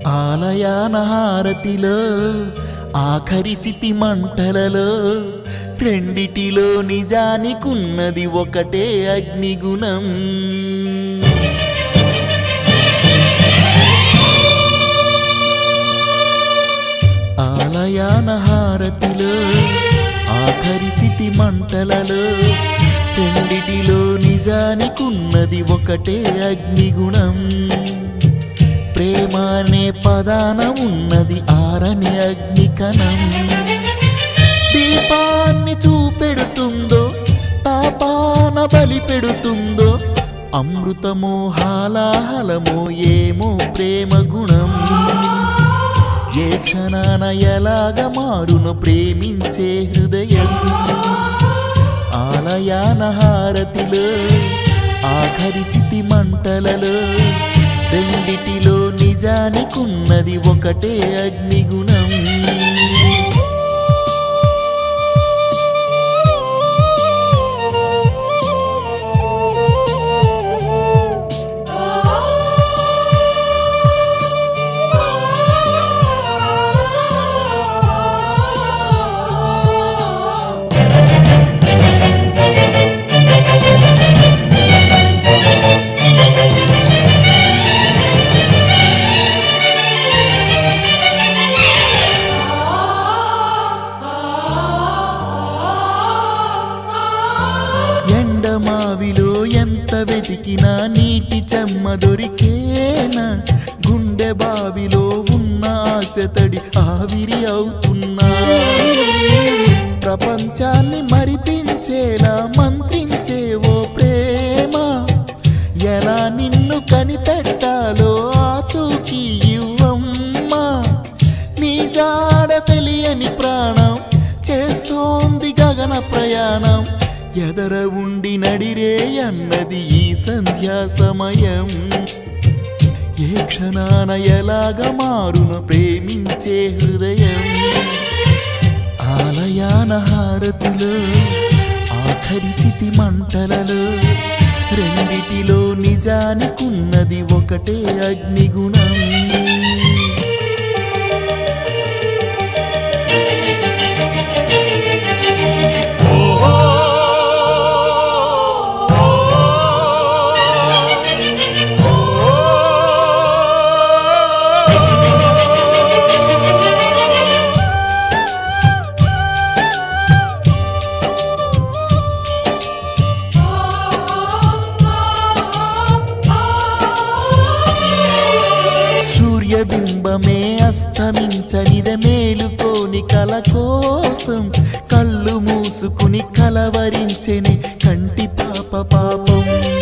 ఆలయాన హారతిలో ఆఖరి చితి మంటలలో రెండిటిలో నిజానికున్నది ఒకటే అగ్నిగుణం ఆలయాన హారతిలో ఆఖరి చితి మంటలలో రెండిటిలో నిజానికున్నది ఒకటే అగ్నిగుణం ప్రేమ అనే పదాన ఉన్నది ఆరని అగ్నికణం దీపాన్ని చూపెడుతుందో తాపాన బలి పెడుతుందో అమృతమో హాలాహలమో ఏమో ప్రేమ గుణం ఏ క్షణాన ఎలాగ మారును ప్రేమించే హృదయం ఆలయాన హారతిలో ఆఖరి చితి మంటలలో రెండిటిలో నిజానికున్నది ఒకటే అగ్నిగుణం ఎండమావిలో ఎంత వెతికినా నీటి చెమ్మ దొరికేనా గుండె బావిలో ఉన్న ఆశతడి ఆవిరి అవుతున్నా ప్రపంచాన్ని మరిపించేలా మంత్రించే ఓ ప్రేమ ఎలా నిన్ను కనిపెట్టాలో ఆచూకీ ఇవ్వమ్మా నీ జాడ తెలియని ప్రాణం చేస్తోంది గగన ప్రయాణం ఎదర ఉండి నడిరే అన్నది ఈ సంధ్యా సమయం ఏ క్షణాన ఎలాగ మారును ప్రేమించే హృదయం ఆలయాన హారతిలో ఆఖరి చితి మంటలలో రెండిటిలో నిజానికున్నది ఒకటే అగ్నిగుణం సూర్యబింబమే అస్తమించనిద మేలుకోని కల కోసం కళ్ళు మూసుకుని కలవరించెని కంటి పాప పాపం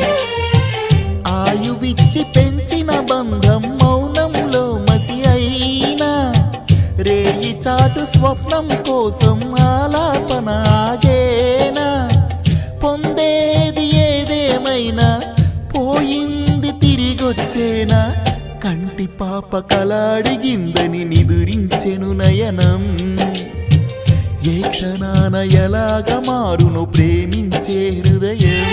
ఆయువిచ్చి పెంచిన బంధం మౌనంలో మసి అయినా రేయి చాటు స్వప్నం కోసం ఆలాపన ఆగేనా పొందేది ఏదేమైనా పోయింది తిరిగొచ్చేనా కంటి పాప కలాడిగిందని నిదురించెను నయనం ఏ క్షణాన ఎలాగ మారును ప్రేమించే హృదయం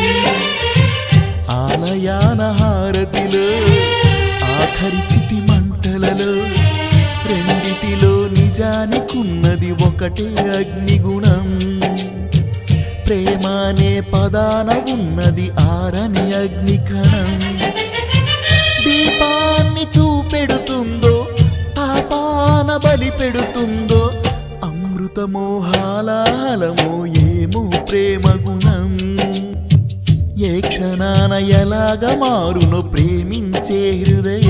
ఆలయాన హారతిలో ఆఖరి చితి మంటలలో రెండిటిలో నిజానికున్నది ఒకటే అగ్నిగుణం ప్రేమ అనే పదాన ఉన్నది ఆరని అగ్నికణం దీపాన్ని చూపెడుతుందో తాపాన బలి పెడుతుందో అమృతమో హాలాహలమో ఏమో ప్రేమ గుణం ఏ క్షణాన ఎలాగ మారును ప్రేమించే హృదయం